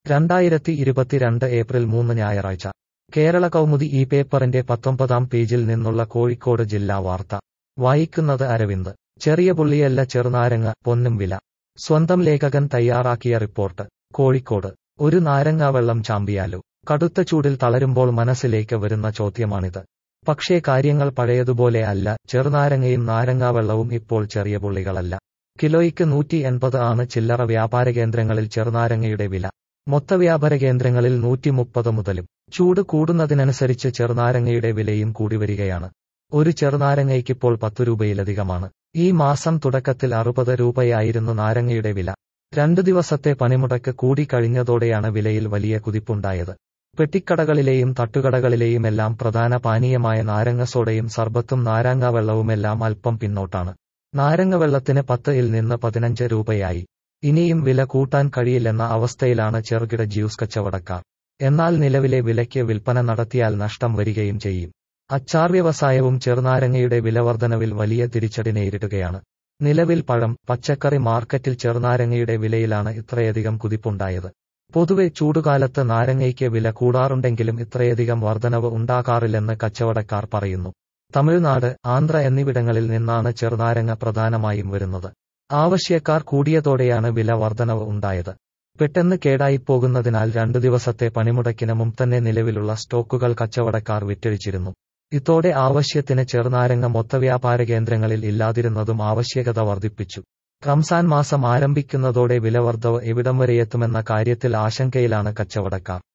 രണ്ടായിരത്തി ഇരുപത്തിരണ്ട് ഏപ്രിൽ മൂന്ന് ഞായറാഴ്ച കേരള കൗമുദി ഈ പേപ്പറിന്റെ പത്തൊമ്പതാം പേജിൽ നിന്നുള്ള കോഴിക്കോട് ജില്ലാ വാർത്ത വായിക്കുന്നത് അരവിന്ദ് ചെറിയ പുള്ളിയല്ല ചെറുനാരങ്ങ പൊന്നും വില സ്വന്തം ലേഖകൻ തയ്യാറാക്കിയ റിപ്പോർട്ട് കോഴിക്കോട് ഒരു നാരങ്ങ വെള്ളം ചാമ്പിയാലോ കടുത്ത ചൂടിൽ തളരുമ്പോൾ മനസ്സിലേക്ക് വരുന്ന ചോദ്യമാണിത് പക്ഷേ കാര്യങ്ങൾ പഴയതുപോലെ അല്ല ചെറുനാരങ്ങയും നാരങ്ങാവെള്ളവും ഇപ്പോൾ ചെറിയ പുള്ളികളല്ല കിലോയ്ക്ക് നൂറ്റി എൺപത് ആണ് ചില്ലറ വ്യാപാര കേന്ദ്രങ്ങളിൽ ചെറുനാരങ്ങയുടെ വില മൊത്ത വ്യാപാര കേന്ദ്രങ്ങളിൽ നൂറ്റി മുപ്പത് മുതലും ചൂട് കൂടുന്നതിനനുസരിച്ച് ചെറുനാരങ്ങയുടെ വിലയും കൂടി വരികയാണ് ഒരു ചെറുനാരങ്ങയ്ക്കിപ്പോൾ പത്തു രൂപയിലധികമാണ് ഈ മാസം തുടക്കത്തിൽ അറുപത് രൂപയായിരുന്നു നാരങ്ങയുടെ വില രണ്ടു ദിവസത്തെ പണിമുടക്ക് കൂടി കഴിഞ്ഞതോടെയാണ് വിലയിൽ വലിയ കുതിപ്പുണ്ടായത് പെട്ടിക്കടകളിലെയും തട്ടുകടകളിലെയുമെല്ലാം പ്രധാന പാനീയമായ നാരങ്ങ സോഡയും സർബത്തും നാരങ്ങാവെള്ളവുമെല്ലാം അല്പം പിന്നോട്ടാണ് നാരങ്ങവെള്ളത്തിന് പത്ത് ഇൽ നിന്ന് പതിനഞ്ച് രൂപയായി ഇനിയും വില കൂട്ടാൻ കഴിയില്ലെന്ന അവസ്ഥയിലാണ് ചെറുകിട ജ്യൂസ് കച്ചവടക്കാർ എന്നാൽ നിലവിലെ വിലയ്ക്ക് വിൽപ്പന നടത്തിയാൽ നഷ്ടം വരികയും ചെയ്യും അച്ചാർ വ്യവസായവും ചെറുനാരങ്ങയുടെ വിലവർധനവിൽ വലിയ തിരിച്ചടി നേരിടുകയാണ് നിലവിൽ പഴം പച്ചക്കറി മാർക്കറ്റിൽ ചെറുനാരങ്ങയുടെ വിലയിലാണ് ഇത്രയധികം കുതിപ്പുണ്ടായത് പൊതുവെ ചൂടുകാലത്ത് നാരങ്ങയ്ക്ക് വില കൂടാറുണ്ടെങ്കിലും ഇത്രയധികം വർധനവ് ഉണ്ടാകാറില്ലെന്ന് കച്ചവടക്കാർ പറയുന്നു തമിഴ്നാട് ആന്ധ്ര എന്നിവിടങ്ങളിൽ നിന്നാണ് ചെറുനാരങ്ങ പ്രധാനമായും വരുന്നത് ആവശ്യക്കാർ കൂടിയതോടെയാണ് വില വർധനവ് ഉണ്ടായത് പെട്ടെന്ന് കേടായിപ്പോകുന്നതിനാൽ രണ്ടു ദിവസത്തെ പണിമുടക്കിന് മുമ്പ് തന്നെ നിലവിലുള്ള സ്റ്റോക്കുകൾ കച്ചവടക്കാർ വിറ്റഴിച്ചിരുന്നു ഇതോടെ ആവശ്യത്തിന് ചെറുനാരങ്ങ മൊത്തവ്യാപാര കേന്ദ്രങ്ങളിൽ ഇല്ലാതിരുന്നതും ആവശ്യകത വർദ്ധിപ്പിച്ചു റംസാൻ മാസം ആരംഭിക്കുന്നതോടെ വിലവർദ്ധവ് എവിടം വരെയെത്തുമെന്ന കാര്യത്തിൽ ആശങ്കയിലാണ് കച്ചവടക്കാർ